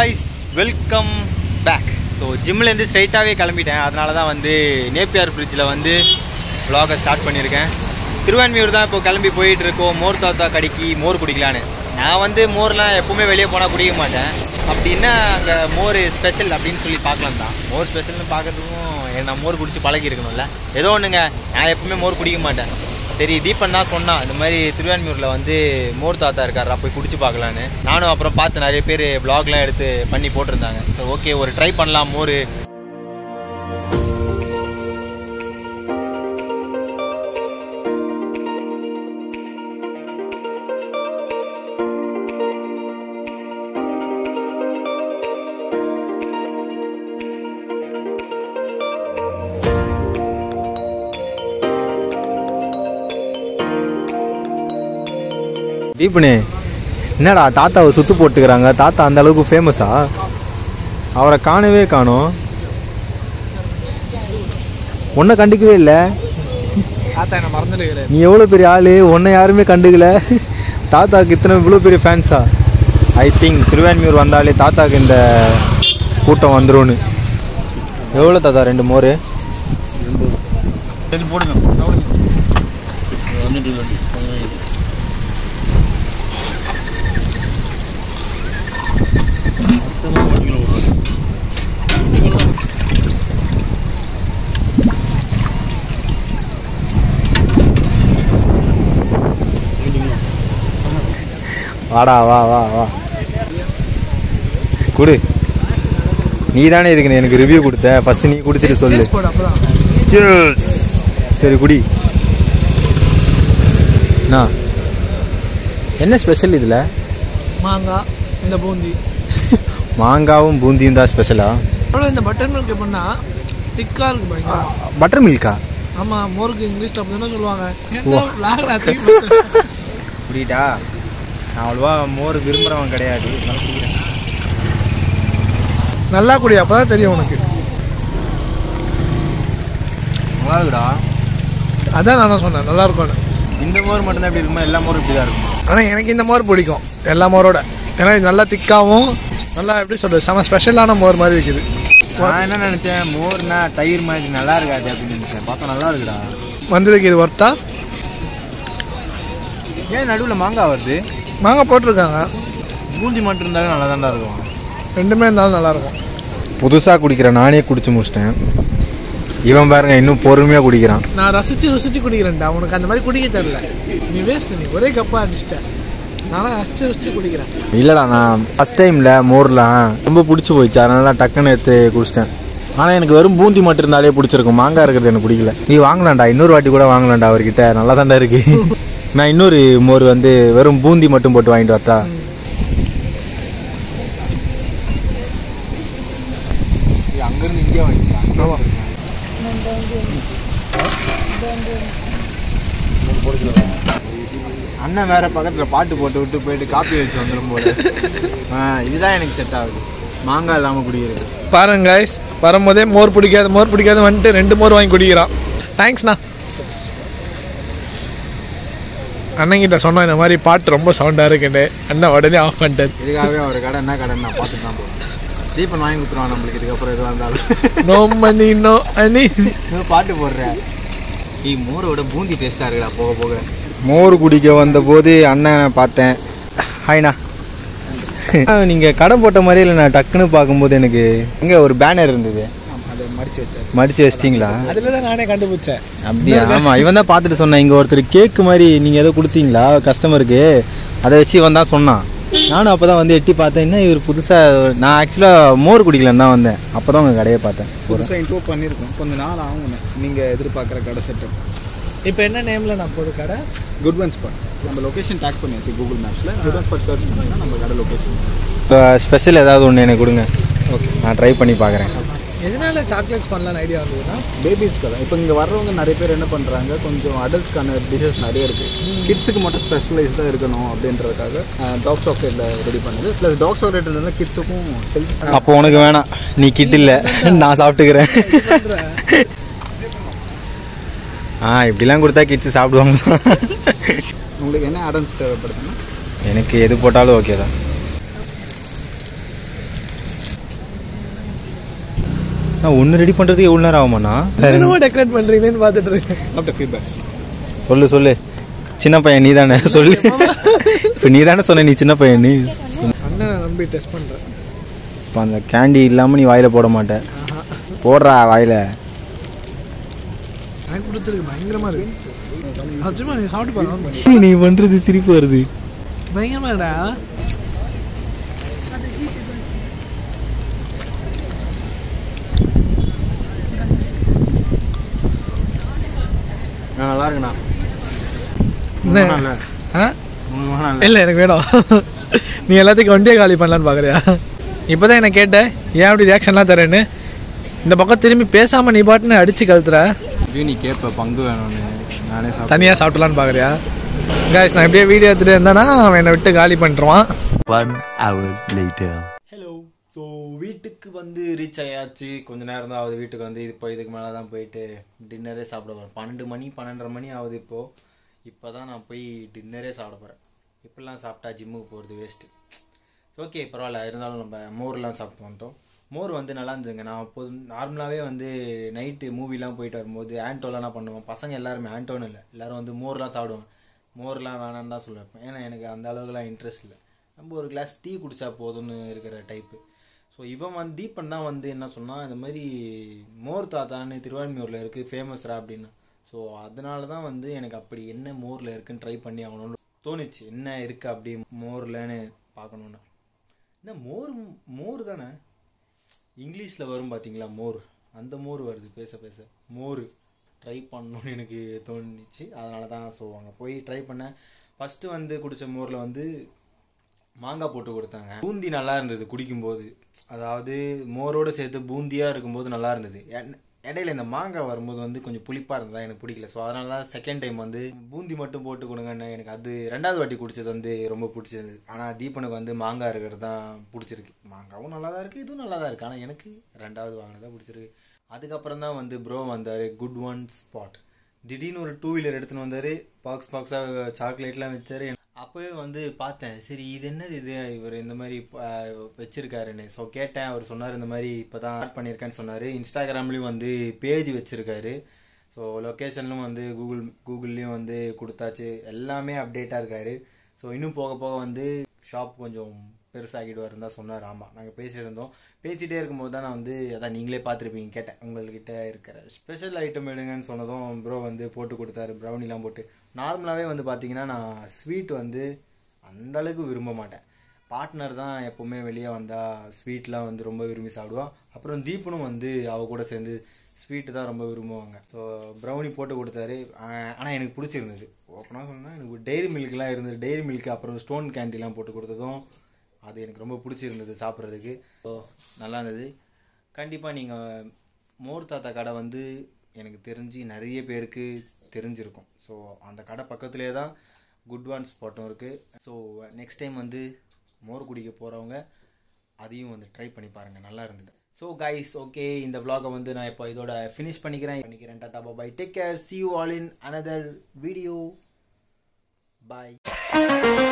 Guys welcome back so ஜிம்லேருந்து ஸ்ட்ரைட்டாகவே கிளம்பிட்டேன் அதனால தான் வந்து நேப்பியார் பிரிட்ஜில் வந்து vlog-அ ஸ்டார்ட் பண்ணியிருக்கேன் திருவான்மியூர் தான் இப்போ கிளம்பி போயிட்டு இருக்கோம் மோர் தாத்தா கடைக்கு மோர் குடிக்கலான்னு நான் வந்து மோர்லாம் எப்பவுமே வெளியே போனால் குடிக்க மாட்டேன் அப்படின்னா அங்கே மோர் ஸ்பெஷல் அப்படின்னு சொல்லி பார்க்கலாம் தான் மோர் ஸ்பெஷல்னு பார்க்கறதுக்கும் எனக்கு நான் மோர் குடிச்சு பழகி இருக்கணும்ல ஏதோ ஒன்றுங்க நான் எப்பவுமே மோர் குடிக்க மாட்டேன் சரி தீபன் தான் சொன்னான் இந்த மாதிரி திருவான்மியூரில் வந்து மோர் தாத்தா இருக்காரா போய் குடிச்சு பார்க்கலான்னு நானும் அப்புறம் பார்த்து நிறைய பேர் ப்ளாக்லாம் எடுத்து பண்ணி போட்டிருந்தாங்க சரி ஓகே ஒரு ட்ரை பண்ணலாம் மோர் தீபனே என்னடா தாத்தாவை சுத்து போட்டுக்கிறாங்க தாத்தா அந்த அளவுக்கு ஃபேமஸா அவரை காணவே காணோம் உன்னை கண்டுக்கவே இல்லை தாத்தா என்ன மறந்துடுகிறாரு நீ எவ்வளோ பெரிய ஆள் உன்னை யாருமே கண்டுக்கல தாத்தாக்கு இத்தனை இவ்வளோ பெரிய ஃபேன்ஸா ஐ திங்க் திருவான்மியூர் வந்தாலே தாத்தாக்கு இந்த கூட்டம் வந்துரும்னு எவ்வளோ தாத்தா ரெண்டு மோர் சரி போடுங்க சாப்பிடுங்க. வந்துட்டு இருக்கு. மொத்தமா ஒரு கிலோ விடுறேன். வாடா வா வா வா குடு நீ தானே இதுக்கு எனக்கு ரிவ்யூ கொடுத்த ஃபர்ஸ்ட் நீ குடிச்சிட்டு சொல்லு போடு அப்பதான் Cheers. சரி குடி அண்ணா என்ன ஸ்பெஷல் இதில் மாங்காய் இந்த பூந்தி மாங்காவும் பூந்தியும் தான் ஸ்பெஷலா அவ்வளோ இந்த பட்டர் மில்க் எப்படின்னா திக்காக இருக்கு பயங்கரம் பட்டர் மில்கா ஆமாம் மோருக்கு இங்கிலீஷில் அப்படி தானே சொல்லுவாங்க ஓ. லாகடா தூக்கி புரியுதா நான் அவ்வளோவா மோர் விரும்புகிறவன் கிடையாது நல்லா குடி அப்போ தான் தெரியும் உனக்கு நல்லா இருக்குடா அதான் நானும் சொன்னேன் நல்லா இருக்கும்னு இந்த மோர் மட்டும்தான் எப்படி இருக்குமா எல்லா மோரும் இப்படி தான் இருக்கும் ஆனால் எனக்கு இந்த மோர் பிடிக்கும் எல்லா மோரோட ஏன்னா இது நல்லா திக்காகவும் நல்லா எப்படி சொல்கிறது செம ஸ்பெஷலான மோர் மாதிரி இருக்குது நான் என்ன நினச்சேன் மோர்னா தயிர் மாதிரி நல்லா இருக்காது அப்படின்னு நினச்சேன் பார்த்தா நல்லா இருக்குடா வந்ததுக்கு இது ஒர்த்தா ஏன் நடுவில் மாங்காய் வருது மாங்காய் போட்டிருக்காங்க பூந்தி மட்டும் இருந்தாலும் நல்லா தான்டா இருக்கும் ரெண்டுமே இருந்தாலும் நல்லாயிருக்கும் புதுசாக குடிக்கிற நானே குடிச்சு முடிச்சிட்டேன் இவன் பாருங்க இன்னும் பொறுமையாக குடிக்கிறான் நான் ரசித்து ருசித்து குடிக்கிறேன்டா உனக்கு அந்த மாதிரி குடிக்க தெரில நீ வேஸ்ட் நீ ஒரே கப்பாக அடிச்சிட்டேன் நானும் ரசித்து ருசித்து குடிக்கிறேன் இல்லைடா நான் ஃபஸ்ட் டைமில் மோர்லாம் ரொம்ப பிடிச்சி போயிடுச்சு அதனால நான் டக்குன்னு எடுத்து குடிச்சிட்டேன் ஆனால் எனக்கு வெறும் பூந்தி மட்டும் இருந்தாலே பிடிச்சிருக்கும் மாங்காய் இருக்கிறது எனக்கு பிடிக்கல நீ வாங்கலாம்டா இன்னொரு வாட்டி கூட வாங்கலாம்டா அவர்கிட்ட நல்லா தான்டா இருக்கு நான் இன்னொரு மோர் வந்து வெறும் பூந்தி மட்டும் போட்டு வாங்கிட்டு வரட்டா அங்கேருந்து இங்கே வாங்கிக்கலாம் ஆமாம் அண்ணன் வேற பக்கத்தில் பாட்டு போட்டு விட்டு போயிட்டு காப்பி வச்சு வந்துடும் போது ஆ இதுதான் எனக்கு செட் ஆகுது மாங்காய் இல்லாமல் குடிக்கிறது பாருங்க கைஸ் வரும்போதே மோர் பிடிக்காது மோர் பிடிக்காது வந்துட்டு ரெண்டு மோர் வாங்கி குடிக்கிறான் தேங்க்ஸ்ண்ணா அண்ணங்கிட்ட சொன்னோம் இந்த மாதிரி பாட்டு ரொம்ப சவுண்டாக இருக்குன்னு அண்ணன் உடனே ஆஃப் பண்ணிட்டார் இதுக்காகவே அவர் கடை என்ன கடைன்னு நான் பார்த்துட்டு தான் போவேன் தீபன் வாங்கி கொடுத்துருவான் நம்மளுக்கு இதுக்கப்புறம் எதுவாக இருந்தாலும் நோ மணி நோ அனி இன்னும் பாட்டு போடுறேன் நீ மோரோட பூந்தி டேஸ்ட்டாக இருக்குடா போக போக மோர் குடிக்க வந்தபோது அண்ணனை பார்த்தேன் ஹாய்ண்ணா நீங்கள் கடை போட்ட மாதிரி இல்லை நான் டக்குன்னு பார்க்கும்போது எனக்கு இங்கே ஒரு பேனர் இருந்தது அதை மடிச்சு வச்சார் மடித்து வச்சிட்டிங்களா அதில் தான் நானே கண்டுபிடிச்சேன் அப்படியா ஆமாம் இவன் தான் பார்த்துட்டு சொன்னான் இங்கே ஒருத்தர் கேக்கு மாதிரி நீங்கள் ஏதோ கொடுத்தீங்களா கஸ்டமருக்கு அதை வச்சு இவன் தான் சொன்னான் நானும் அப்போ தான் வந்து எட்டி பார்த்தேன் என்ன இவர் புதுசாக நான் ஆக்சுவலாக மோர் குடிக்கலன்னு தான் வந்தேன் அப்போ தான் உங்கள் கடையை பார்த்தேன் புதுசாக இன்ட்ரோ பண்ணியிருக்கோம் கொஞ்ச நாள் ஆகும் நீங்கள் எதிர்பார்க்குற கடை செட்டப் இப்போ என்ன நேமில் நான் போடு கடை குட் ஒன் ஸ்பாட் நம்ம லொகேஷன் டேக் பண்ணியாச்சு கூகுள் மேப்ஸில் குட் ஒன் ஸ்பாட் சர்ச் பண்ணிங்கன்னா நம்ம கடை லொகேஷன் இப்போ ஸ்பெஷல் ஏதாவது ஒன்று எனக்கு கொடுங்க ஓகே நான் ட்ரை பண்ணி பார்க்குறேன் எதனால சாக்லேட்ஸ் பண்ணலான்னு ஐடியா வந்ததுன்னா பேபிஸ்க்கு தான் இப்போ இங்கே வர்றவங்க நிறைய பேர் என்ன பண்ணுறாங்க கொஞ்சம் அடல்ட்ஸ்க்கான டிஷஸ் நிறைய இருக்குது கிட்ஸுக்கு மட்டும் ஸ்பெஷலைஸ்டாக இருக்கணும் அப்படின்றதுக்காக டாக் சாக்லேட்டில் ரெடி பண்ணுது ப்ளஸ் டாக் சாக்லேட் இருந்தால் கிட்ஸுக்கும் ஹெல்த் அப்போ உனக்கு வேணாம் நீ கிட்ட இல்லை நான் சாப்பிட்டுக்கிறேன் ஆ இப்படிலாம் கொடுத்தா கிட்ஸ் சாப்பிடுவாங்க உங்களுக்கு என்ன ஆடன்ஸ் தேவைப்படுதுன்னா எனக்கு எது போட்டாலும் ஓகே தான் நான் ஒன்று ரெடி பண்ணுறதுக்கு எவ்வளோ நேரம் ஆகுமாண்ணா என்னமோ டெக்கரேட் பண்ணுறீங்கன்னு பார்த்துட்டு இருக்கேன் சாப்பிட்ட ஃபீட்பேக் சொல்லு சொல்லு சின்ன பையன் நீ தானே சொல்லு இப்போ நீ தானே சொன்ன நீ சின்ன பையன் நீ அண்ணனை நம்பி டெஸ்ட் பண்ணுறேன் இப்போ அந்த கேண்டி இல்லாமல் நீ வாயில் போட மாட்டேன் போடுறா வாயில் எனக்கு பிடிச்சிருக்கு பயங்கரமாக இருக்கு சும்மா நீ சாப்பிட்டு பாருங்க நீ பண்ணுறது சிரிப்பு வருது பயங்கரமாக இருக்கா நல்லா இருக்குண்ணா என்ன ஆ இல்லை எனக்கு வேணும் நீ எல்லாத்துக்கும் வண்டியை காலி பண்ணலான்னு பார்க்குறியா இப்போ தான் என்ன கேட்டேன் ஏன் அப்படி ரியாக்ஷன்லாம் தரேன்னு இந்த பக்கம் திரும்பி பேசாமல் நீ பாட்டுன்னு அடித்து கழுத்துற இப்பயும் நீ கேட்ப பங்கு வேணும்னு நானே சாப்பிட்டேன் தனியாக சாப்பிடலான்னு பார்க்குறியா காய்ஸ் நான் இப்படியே வீடியோ எடுத்துகிட்டு இருந்தேன்னா அவன் என்னை விட்டு காலி பண்ணிட்டுருவான் One hour later. Hello so வீட்டுக்கு வந்து ரீச் ஆயாச்சு கொஞ்ச நேரம் தான் ஆகுது வீட்டுக்கு வந்து இப்போ இதுக்கு மேலே தான் போயிட்டு டின்னரே சாப்பிட போகிறேன் பன்னெண்டு மணி பன்னெண்டரை மணி ஆகுது இப்போது இப்போ தான் நான் போய் டின்னரே சாப்பிட போகிறேன் இப்படிலாம் சாப்பிட்டா ஜிம்முக்கு போகிறது வேஸ்ட்டு ஓகே பரவாயில்ல இருந்தாலும் நம்ம மோர்லாம் சாப்பிட்டு வந்துட்டோம் மோர் வந்து நல்லா இருந்ததுங்க நான் அப்போது நார்மலாகவே வந்து நைட்டு மூவிலாம் போயிட்டு வரும்போது ஆண்டோலாம் என்ன பண்ணுவோம் பசங்க எல்லாருமே ஆண்டோன்னு இல்லை எல்லாரும் வந்து மோர்லாம் சாப்பிடுவாங்க மோர்லாம் வேணான்னு தான் சொல்லுவேன் ஏன்னா எனக்கு அந்த அளவுக்குலாம் இன்ட்ரெஸ்ட் இல்லை நம்ம ஒரு கிளாஸ் டீ குடிச்சா போதும்னு இருக்கிற டைப்பு ஸோ இவன் வந்து தீபன் தான் வந்து என்ன சொன்னான் இந்த மாதிரி மோர் தாத்தான்னு திருவான்மியூரில் இருக்குது ஃபேமஸ்ரா அப்படின்னு ஸோ அதனால தான் வந்து எனக்கு அப்படி என்ன மோரில் இருக்குன்னு ட்ரை பண்ணி ஆகணும்னு தோணுச்சு என்ன இருக்குது அப்படி மோர்லன்னு பார்க்கணுன்னு என்ன மோர் மோர் தானே இங்கிலீஷில் வரும் பார்த்தீங்களா மோர் அந்த மோர் வருது பேச பேச மோர் ட்ரை பண்ணணும்னு எனக்கு தோணுச்சு அதனால தான் ஸோ அங்கே போய் ட்ரை பண்ணேன் ஃபஸ்ட்டு வந்து குடித்த மோரில் வந்து மாங்காய் போட்டு கொடுத்தாங்க பூந்தி நல்லா இருந்தது குடிக்கும்போது அதாவது மோரோடு சேர்த்து பூந்தியாக இருக்கும்போது நல்லா இருந்தது என்- இடையில இந்த மாங்காய் வரும்போது வந்து கொஞ்சம் புளிப்பாக இருந்ததா எனக்கு பிடிக்கல ஸோ அதனால தான் செகண்ட் டைம் வந்து பூந்தி மட்டும் போட்டு கொடுங்கன்னு எனக்கு அது ரெண்டாவது வாட்டி குடிச்சது வந்து ரொம்ப பிடிச்சிருந்தது ஆனால் தீபனுக்கு வந்து மாங்காய் இருக்கிறது தான் பிடிச்சிருக்கு மாங்காவும் நல்லா தான் இருக்குது இதுவும் நல்லா தான் இருக்குது ஆனால் எனக்கு ரெண்டாவது வாங்கினது தான் பிடிச்சிருக்கு அதுக்கப்புறம் தான் வந்து ப்ரோ வந்தார் குட் ஒன் ஸ்பாட் திடீர்னு ஒரு டூ வீலர் எடுத்துன்னு வந்தார் பாக்ஸ் பாக்ஸாக சாக்லேட்லாம் வச்சாரு அப்போவே வந்து பார்த்தேன் சரி இது என்னது இது இவர் இந்த மாதிரி ஆஹ், வச்சிருக்காருன்னு ஸோ கேட்டேன் அவர் சொன்னார் இந்த மாதிரி இப்போ தான் ஸ்டார்ட் பண்ணியிருக்கேன்னு சொன்னார் இன்ஸ்டாகிராம்லேயும் வந்து பேஜ் வச்சுருக்காரு ஸோ லொக்கேஷன்லும் வந்து கூகுள் கூகுள்லேயும் வந்து கொடுத்தாச்சு எல்லாமே அப்டேட்டாக இருக்காரு ஸோ இன்னும் போக போக வந்து ஷாப் கொஞ்சம் பெருசாகிடுவாருன்னு தான் சொன்னார் ஆமாம் நாங்கள் பேசிட்டு இருந்தோம் பேசிகிட்டே இருக்கும்போது தான் நான் வந்து அதான் நீங்களே பார்த்துருப்பீங்க கேட்டேன் உங்கள்கிட்ட இருக்கிற ஸ்பெஷல் ஐட்டம் எடுங்கன்னு சொன்னதும் ப்ரோ வந்து போட்டு கொடுத்தாரு ப்ரௌனிலாம் போட்டு நார்மலாகவே வந்து பார்த்தீங்கன்னா நான் ஸ்வீட் வந்து அந்த அளவுக்கு விரும்ப மாட்டேன் பார்ட்னர் தான் எப்போவுமே வெளியே வந்தால் ஸ்வீட்லாம் வந்து ரொம்ப விரும்பி சாப்பிடுவான் அப்புறம் தீபனும் வந்து அவ கூட சேர்ந்து ஸ்வீட்டு தான் ரொம்ப விரும்புவாங்க ஸோ ப்ரௌனி போட்டு கொடுத்தாரு ஆனால் எனக்கு பிடிச்சிருந்தது ஓப்பனாக சொன்னால் எனக்கு டெய்ரி மில்க்லாம் இருந்தது டெய்ரி மில்க் அப்புறம் ஸ்டோன் கேண்டிலாம் போட்டு கொடுத்ததும் அது எனக்கு ரொம்ப பிடிச்சிருந்தது சாப்பிட்றதுக்கு ஸோ நல்லா இருந்தது கண்டிப்பாக நீங்கள் மோர் தாத்தா கடை வந்து எனக்கு தெரிஞ்சு நிறைய பேருக்கு தெரிஞ்சிருக்கும் ஸோ அந்த கடை பக்கத்துலேயே தான் குட் ஒன் ஸ்பாட்டும் இருக்குது ஸோ நெக்ஸ்ட் டைம் வந்து மோர் குடிக்க போகிறவங்க அதையும் வந்து ட்ரை பண்ணி பாருங்கள் நல்லா இருந்தது ஸோ கைஸ் ஓகே இந்த vlog-அ வந்து நான் இப்போ இதோட ஃபினிஷ் பண்ணிக்கிறேன் பண்ணிக்கிறேன் tata bye take care see you all in another video bye